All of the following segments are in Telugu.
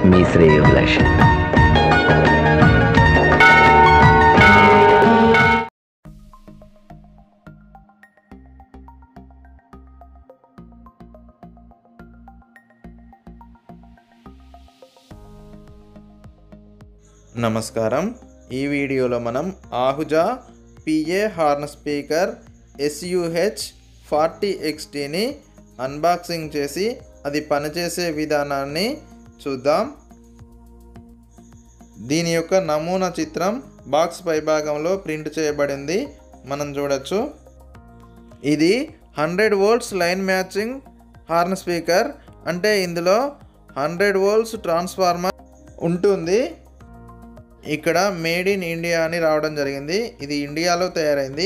మీ శ్రేయోభిలాషి నమస్కారం ఈ వీడియోలో మనం Ahuja PA horn speaker SUH forty ఎక్స్టీని అన్బాక్సింగ్ చేసి అది పనిచేసే విధానాన్ని చూద్దాం దీని యొక్క నమూనా చిత్రం బాక్స్ పైభాగంలో ప్రింట్ చేయబడింది మనం చూడొచ్చు ఇది hundred volts line matching horn speaker అంటే ఇందులో హండ్రెడ్ వోల్ట్స్ ట్రాన్స్ఫార్మర్ ఉంటుంది ఇక్కడ మేడ్ ఇన్ ఇండియా అని రావడం జరిగింది ఇది ఇండియాలో తయారైంది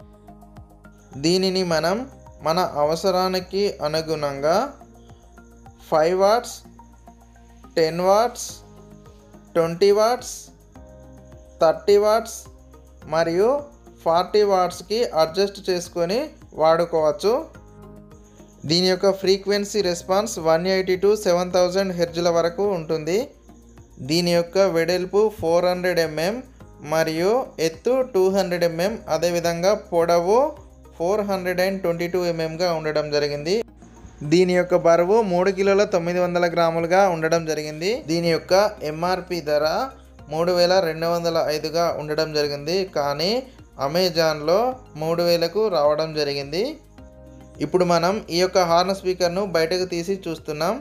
దీనిని మనం మన అవసరానికి అనుగుణంగా five watts ten watts twenty watts thirty watts మరియు ఫార్టీ వాట్స్కి అడ్జస్ట్ చేసుకొని వాడుకోవచ్చు దీని యొక్క frequency response one eighty to seven thousand హెర్జుల వరకు ఉంటుంది దీని యొక్క వెడల్పు ఫోర్ హండ్రెడ్ ఎంఎం మరియు ఎత్తు టూ హండ్రెడ్ ఎంఎం అదేవిధంగా పొడవు four hundred and twenty two ఎంఎంగా ఉండడం జరిగింది దీని యొక్క బరువు మూడు కిలోల తొమ్మిది వందల గ్రాములుగా ఉండడం జరిగింది దీని యొక్క ఎంఆర్పి ధర మూడు వేల రెండు వందల ఐదుగా ఉండడం జరిగింది కానీ అమెజాన్లో మూడు వేలకు రావడం జరిగింది ఇప్పుడు మనం ఈ యొక్క హార్న్ స్పీకర్ను బయటకు తీసి చూస్తున్నాం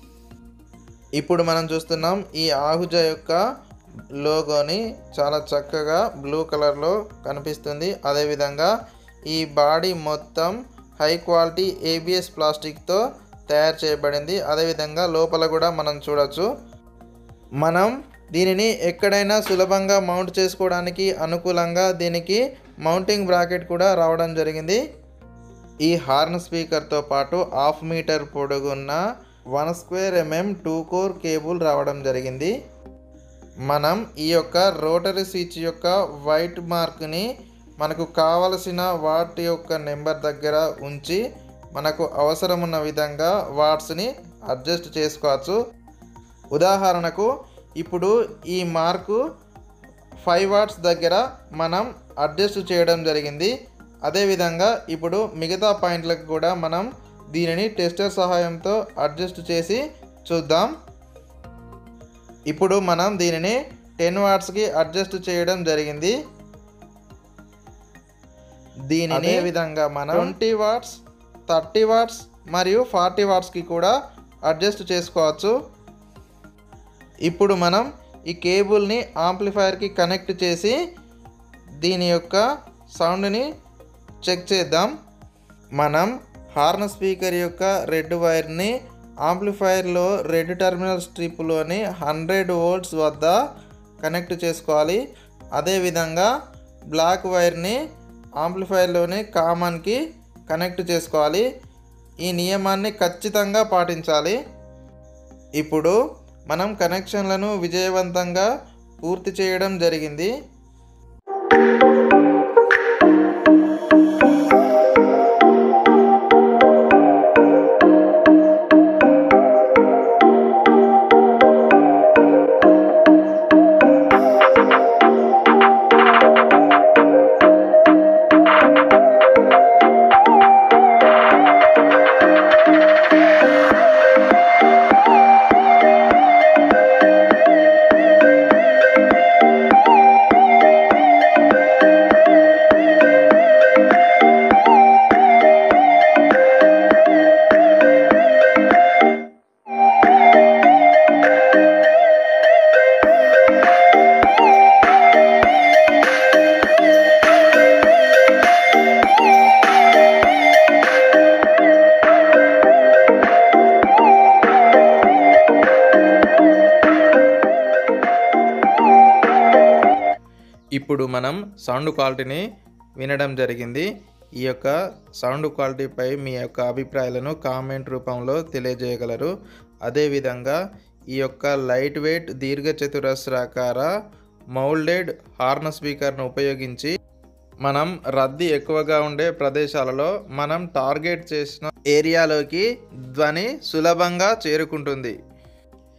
ఇప్పుడు మనం చూస్తున్నాం ఈ ఆహుజ యొక్క లోగోని చాలా చక్కగా బ్లూ కలర్లో కనిపిస్తుంది అదేవిధంగా ఈ బాడీ మొత్తం హై క్వాలిటీ ఏబిఎస్ ప్లాస్టిక్తో తయారు చేయబడింది అదేవిధంగా లోపల కూడా మనం చూడొచ్చు మనం దీనిని ఎక్కడైనా సులభంగా మౌంట్ చేసుకోవడానికి అనుకూలంగా దీనికి మౌంటింగ్ బ్రాకెట్ కూడా రావడం జరిగింది ఈ హార్న్ స్పీకర్తో పాటు హాఫ్ మీటర్ పొడుగున్న one square MM two core cable రావడం జరిగింది మనం ఈ యొక్క రోటరీ స్విచ్ యొక్క వైట్ మార్క్ని మనకు కావలసిన వాటి యొక్క నెంబర్ దగ్గర ఉంచి మనకు అవసరమున్న విధంగా వాట్స్ని అడ్జస్ట్ చేసుకోవచ్చు ఉదాహరణకు ఇప్పుడు ఈ మార్కు ఫైవ్ వాట్స్ దగ్గర మనం అడ్జస్ట్ చేయడం జరిగింది అదేవిధంగా ఇప్పుడు మిగతా పాయింట్లకు కూడా మనం దీనిని టెస్టర్ సహాయంతో అడ్జస్ట్ చేసి చూద్దాం ఇప్పుడు మనం దీనిని టెన్ వాట్స్కి అడ్జస్ట్ చేయడం జరిగింది దీనిని విధంగా మనం ట్వంటీ వాట్స్ థర్టీ వాట్స్ మరియు ఫార్టీ వాట్స్కి కూడా అడ్జస్ట్ చేసుకోవచ్చు ఇప్పుడు మనం ఈ కేబుల్ని ఆంప్లిఫైర్కి కనెక్ట్ చేసి దీని యొక్క సౌండ్ని చెక్ చేద్దాం మనం హార్న్ స్పీకర్ యొక్క రెడ్ వైర్ని ఆంప్లిఫైర్లో రెడ్ టెర్మినల్ స్ట్రిప్లోని హండ్రెడ్ వోల్ట్స్ వద్ద కనెక్ట్ చేసుకోవాలి అదేవిధంగా బ్లాక్ వైర్ని ఆంప్లిఫైర్లోని కామన్కి కనెక్ట్ చేసుకోవాలి ఈ నియమాన్ని ఖచ్చితంగా పాటించాలి ఇప్పుడు మనం కనెక్షన్లను విజయవంతంగా పూర్తి చేయడం జరిగింది ఇప్పుడు మనం సౌండ్ క్వాలిటీని వినడం జరిగింది ఈ యొక్క సౌండ్ క్వాలిటీపై మీ యొక్క అభిప్రాయాలను కామెంట్ రూపంలో తెలియజేయగలరు అదేవిధంగా ఈ యొక్క లైట్ వెయిట్ దీర్ఘచతురస్రాకార మౌల్డెడ్ హార్న్ స్పీకర్ను ఉపయోగించి మనం రద్దీ ఎక్కువగా ఉండే ప్రదేశాలలో మనం టార్గెట్ చేసిన ఏరియాలోకి ధ్వని సులభంగా చేరుకుంటుంది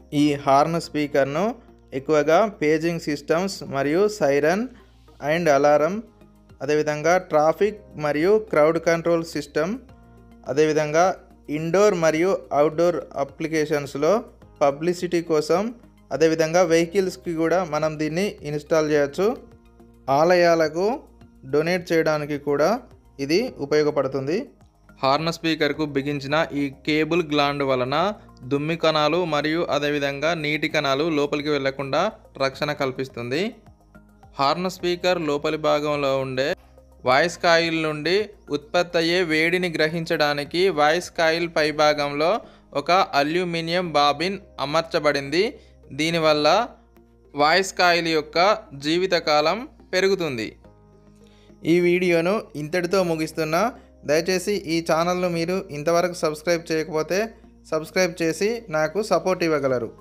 ఈ హార్న్ స్పీకర్ను ఎక్కువగా పేజింగ్ సిస్టమ్స్ మరియు సైరన్ అండ్ అలారం అదేవిధంగా ట్రాఫిక్ మరియు క్రౌడ్ కంట్రోల్ సిస్టమ్ అదేవిధంగా ఇండోర్ మరియు అవుట్డోర్ అప్లికేషన్స్లో పబ్లిసిటీ కోసం అదేవిధంగా వెహికల్స్కి కూడా మనం దీన్ని ఇన్స్టాల్ చేయొచ్చు ఆలయాలకు డొనేట్ చేయడానికి కూడా ఇది ఉపయోగపడుతుంది హార్న్ స్పీకర్కు బిగించిన ఈ కేబుల్ గ్లాండ్ వలన దుమ్మి కణాలు మరియు అదేవిధంగా నీటి కణాలు లోపలికి వెళ్లకుండా రక్షణ కల్పిస్తుంది హార్న్ స్పీకర్ లోపలి భాగంలో ఉండే వాయిస్ కాయిల్ నుండి ఉత్పత్తి అయ్యే వేడిని గ్రహించడానికి వాయిస్ కాయిల్ పైభాగంలో ఒక అల్యూమినియం బాబిన్ అమర్చబడింది దీనివల్ల వాయిస్ కాయిల్ యొక్క జీవితకాలం పెరుగుతుంది ఈ వీడియోను ఇంతటితో ముగిస్తున్నా దయచేసి ఈ ఛానల్ను మీరు ఇంతవరకు సబ్స్క్రైబ్ చేయకపోతే సబ్స్క్రైబ్ చేసి నాకు సపోర్ట్ ఇవ్వగలరు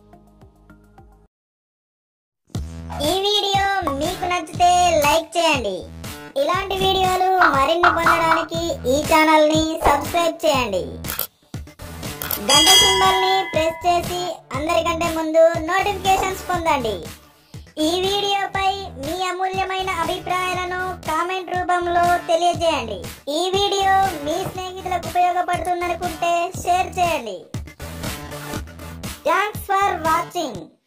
ఈ వీడియో మీకు నచ్చితే లైక్ చేయండి ఇలాంటి వీడియోలు మరిన్ని పొందడానికి ఈ ఛానల్ ని సబ్స్క్రైబ్ చేయండి గంట సింబల్ ని ప్రెస్ చేసి అందరికంటే ముందు నోటిఫికేషన్స్ పొందండి ఈ వీడియోపై మీ అమూల్యమైన అభిప్రాయాలను కామెంట్ రూపంలో తెలియజేయండి ఈ వీడియో మీ స్నేహితులకు ఉపయోగపడుతుందనుకుంటే షేర్ చేయండి థ్యాంక్స్ ఫర్ వాచింగ్